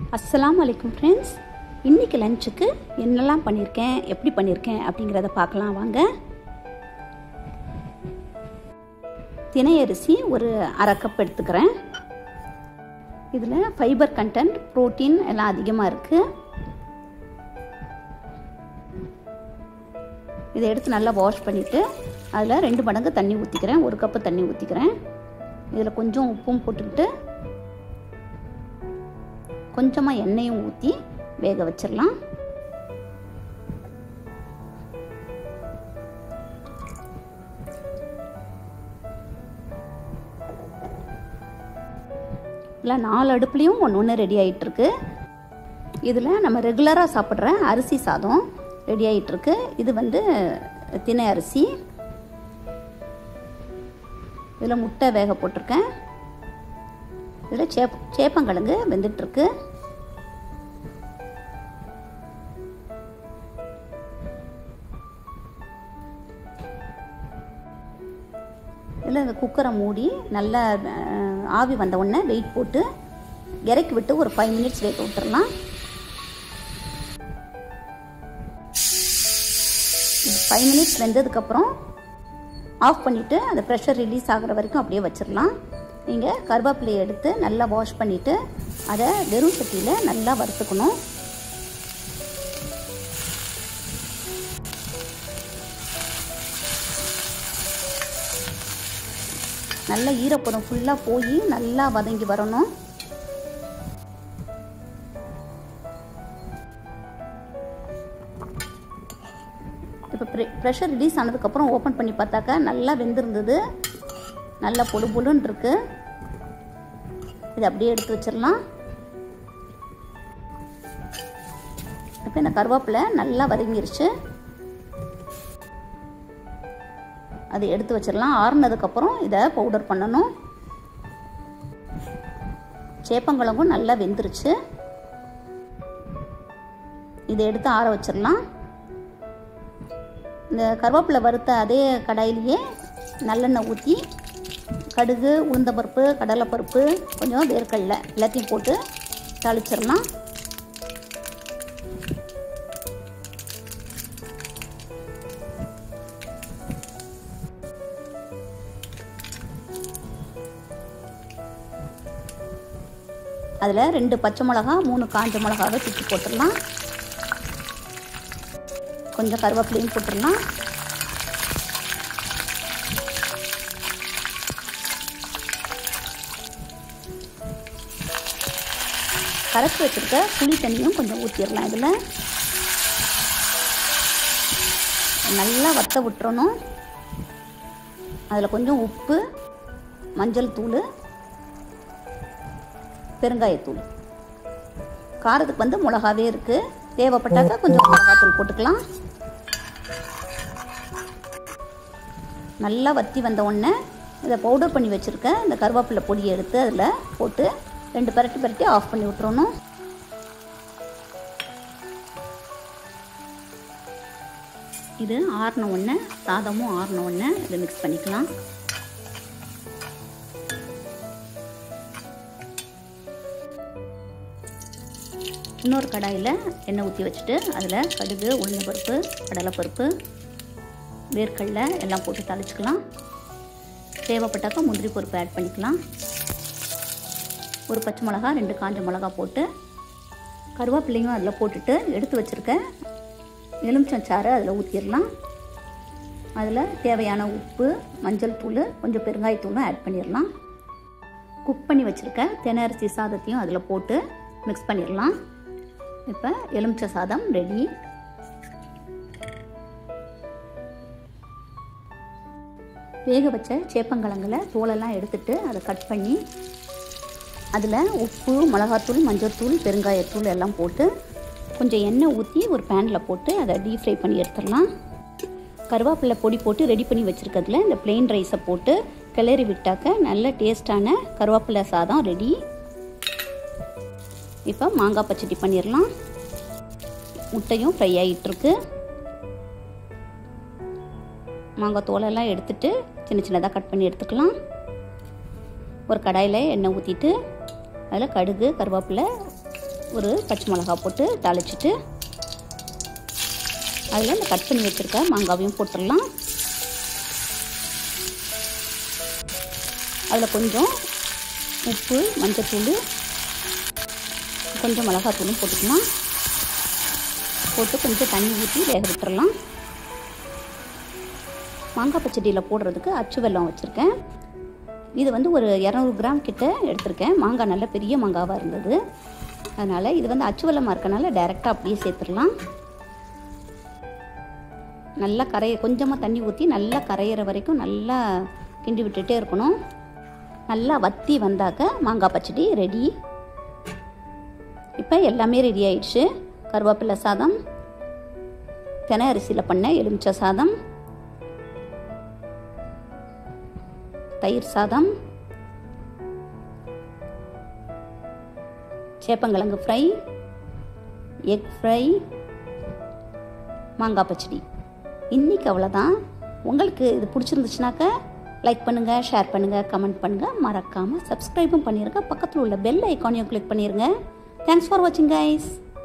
அஸ்ஸலாமு அலைக்கும் ஃப்ரெண்ட்ஸ் இன்றைக்கி லஞ்சுக்கு என்னெல்லாம் பண்ணியிருக்கேன் எப்படி பண்ணியிருக்கேன் அப்படிங்கிறத பார்க்கலாம் வாங்க தினை அரிசி ஒரு அரை கப் எடுத்துக்கிறேன் இதில் ஃபைபர் கண்டென்ட் ப்ரோட்டீன் எல்லாம் அதிகமாக இருக்குது இதை எடுத்து நல்லா வாஷ் பண்ணிவிட்டு அதில் ரெண்டு மடங்கு தண்ணி ஊற்றிக்கிறேன் ஒரு கப்பு தண்ணி ஊற்றிக்கிறேன் இதில் கொஞ்சம் உப்பும் போட்டுக்கிட்டு கொஞ்சமாக எண்ணெயும் ஊற்றி வேக வச்சிடலாம் இல்லை நாலு அடுப்புலேயும் ஒன்று ஒன்று ரெடி ஆகிட்டுருக்கு இதில் நம்ம ரெகுலராக சாப்பிட்ற அரிசி சாதம் ரெடி ஆகிட்டுருக்கு இது வந்து தினை அரிசி இதில் முட்டை வேக போட்டிருக்கேன் இதில் சேப் சேப்பங்கிழங்கு வெந்துட்டுருக்கு இதில் இந்த குக்கரை மூடி நல்லா ஆவி வந்த உடனே வெயிட் போட்டு இறக்கி விட்டு ஒரு ஃபைவ் மினிட்ஸ் வேக விட்டுறலாம் ஃபைவ் மினிட்ஸ் வெந்ததுக்கப்புறம் ஆஃப் பண்ணிவிட்டு அந்த ப்ரெஷர் ரிலீஸ் ஆகிற வரைக்கும் அப்படியே வச்சிடலாம் நீங்கள் கருவேப்பிலையை எடுத்து நல்லா வாஷ் பண்ணிவிட்டு அதை வெறும் சட்டியில் நல்லா வறுத்துக்கணும் நல்ல ஈரப்பதம் ஃபுல்லாக போய் நல்லா வதங்கி வரணும் இப்போ ப்ரெ ப்ரெஷர் ரிலீஸ் ஆனதுக்கப்புறம் ஓப்பன் பண்ணி பார்த்தாக்கா நல்லா வெந்திருந்தது நல்லா பொழு பொழுன்னு இருக்கு இதை அப்படியே எடுத்து வச்சிடலாம் இப்போ இந்த கருவேப்பிலை நல்லா வதங்கிருச்சு அதை எடுத்து வச்சிடலாம் ஆறுனதுக்கப்புறம் இதை பவுடர் பண்ணணும் சேப்பங்கிழங்கும் நல்லா வெந்துருச்சு இதை எடுத்து ஆற வச்சிடலாம் இந்த கருவேப்பிலை வறுத்த அதே கடாயிலேயே நல்லெண்ணெய் ஊற்றி கடுகு உளுந்தப்பருப்பு கடலைப்பருப்பு கொஞ்சம் வேர்க்கடலை எல்லாத்தையும் போட்டு தாளிச்சிடலாம் அதில் ரெண்டு பச்சை மிளகா மூணு காஞ்ச மிளகாவை சுற்றி போட்டுடலாம் கொஞ்சம் கருவேப்பிலையும் போட்டுடலாம் கரைச்சி வச்சுருக்க புளி தண்ணியும் கொஞ்சம் ஊற்றிடலாம் இதில் நல்லா வத்த விட்டுறணும் அதில் கொஞ்சம் உப்பு மஞ்சள் தூள் பெருங்காயத்தூள் காரத்துக்கு வந்து மிளகாவே இருக்குது தேவைப்பட்டாக்கா கொஞ்சம் மிளகாத்தூள் போட்டுக்கலாம் நல்லா வத்தி வந்த உடனே இதை பவுடர் பண்ணி வச்சுருக்க இந்த கருவேப்பிலை பொடியை எடுத்து அதில் போட்டு ரெண்டு பரட்டி பரட்டி ஆஃப் பண்ணி விட்டுறணும் இது ஆறின உடனே சாதமும் ஆறின உடனே இதை மிக்ஸ் பண்ணிக்கலாம் இன்னொரு கடாயில் எண்ணெய் ஊற்றி வச்சுட்டு அதில் கடுகு உளுந்தப்பருப்பு கடலைப்பருப்பு வேர்க்கடலை எல்லாம் போட்டு தாளிச்சுக்கலாம் தேவைப்பட்டாக்கா முந்திரி பருப்பு ஆட் பண்ணிக்கலாம் ஒரு பச்சை மிளகா ரெண்டு காஞ்ச மிளகா போட்டு கருவேப்பிலையும் அதில் போட்டுட்டு எடுத்து வச்சுருக்க எலுமிச்சஞ்சாறு அதில் ஊற்றிடலாம் அதில் தேவையான உப்பு மஞ்சள் தூள் கொஞ்சம் பெருங்காயத்தூளும் ஆட் பண்ணிடலாம் குக் பண்ணி வச்சுருக்க தெனரிசி சாதத்தையும் அதில் போட்டு மிக்ஸ் பண்ணிடலாம் இப்போ எலுமிச்சை சாதம் ரெடி வேக வச்ச சேப்பங்கிழங்கில் தோலெல்லாம் எடுத்துட்டு அதை கட் பண்ணி அதில் உப்பு மிளகாத்தூள் மஞ்சள்தூள் பெருங்காயத்தூள் எல்லாம் போட்டு கொஞ்சம் எண்ணெய் ஊற்றி ஒரு பேனில் போட்டு அதை டீப் ஃப்ரை பண்ணி எடுத்துடலாம் கருவேப்பிலை பொடி போட்டு ரெடி பண்ணி வச்சுருக்கிறதுல இந்த பிளெயின் ரைஸை போட்டு கிளறி விட்டாக்க நல்ல டேஸ்டான கருவேப்பிலை சாதம் ரெடி இப்போ மாங்காய் பச்சடி பண்ணிடலாம் முட்டையும் ஃப்ரை ஆகிட்டுருக்கு மாங்காய் தோலெல்லாம் எடுத்துட்டு சின்ன சின்னதாக கட் பண்ணி எடுத்துக்கலாம் ஒரு கடாயில் எண்ணெய் ஊற்றிட்டு அதில் கடுகு கருவேப்பிலை ஒரு பச்சை மிளகா போட்டு தாளிச்சிட்டு அதில் இந்த கட் பண்ணி வச்சுருக்க மாங்காவையும் போட்டுடலாம் அதில் கொஞ்சம் உப்பு மஞ்சத்தூள் கொஞ்சம் மிளகாத்தூளும் போட்டுக்கலாம் போட்டு கொஞ்சம் தண்ணி ஊற்றி வேக விட்டுறலாம் மாங்காய் பச்சடியில் போடுறதுக்கு அச்சு வெல்லம் வச்சுருக்கேன் இது வந்து ஒரு இரநூறு கிராம் கிட்ட எடுத்திருக்கேன் மாங்காய் நல்ல பெரிய மாங்காவாக இருந்தது அதனால் இது வந்து அச்சு வெல்லமாக இருக்கனால டைரெக்டாக அப்படியே சேர்த்துடலாம் நல்லா கரைய கொஞ்சமாக தண்ணி ஊற்றி நல்லா கரையிற வரைக்கும் நல்லா கிண்டி விட்டுட்டே இருக்கணும் நல்லா வத்தி வந்தாக்க மாங்காய் பச்சடி ரெடி இப்போ எல்லாமே ரெடி ஆயிடுச்சு கருவேப்பிலை சாதம் தெனை அரிசியில் பண்ண எலுமிச்சை சாதம் தயிர் சாதம் சேப்பங்கிழங்கு ஃப்ரை எக் ஃப்ரை மாங்காய் பச்சடி இன்றைக்கி அவ்வளோதான் உங்களுக்கு இது பிடிச்சிருந்துச்சுனாக்க லைக் பண்ணுங்கள் ஷேர் பண்ணுங்கள் கமெண்ட் பண்ணுங்கள் மறக்காமல் சப்ஸ்கிரைபும் பண்ணிடுங்க பக்கத்தில் உள்ள பெல் ஐக்கானையும் கிளிக் பண்ணிடுங்க தேங்க்ஸ் ஃபார் வாட்சிங் கைஸ்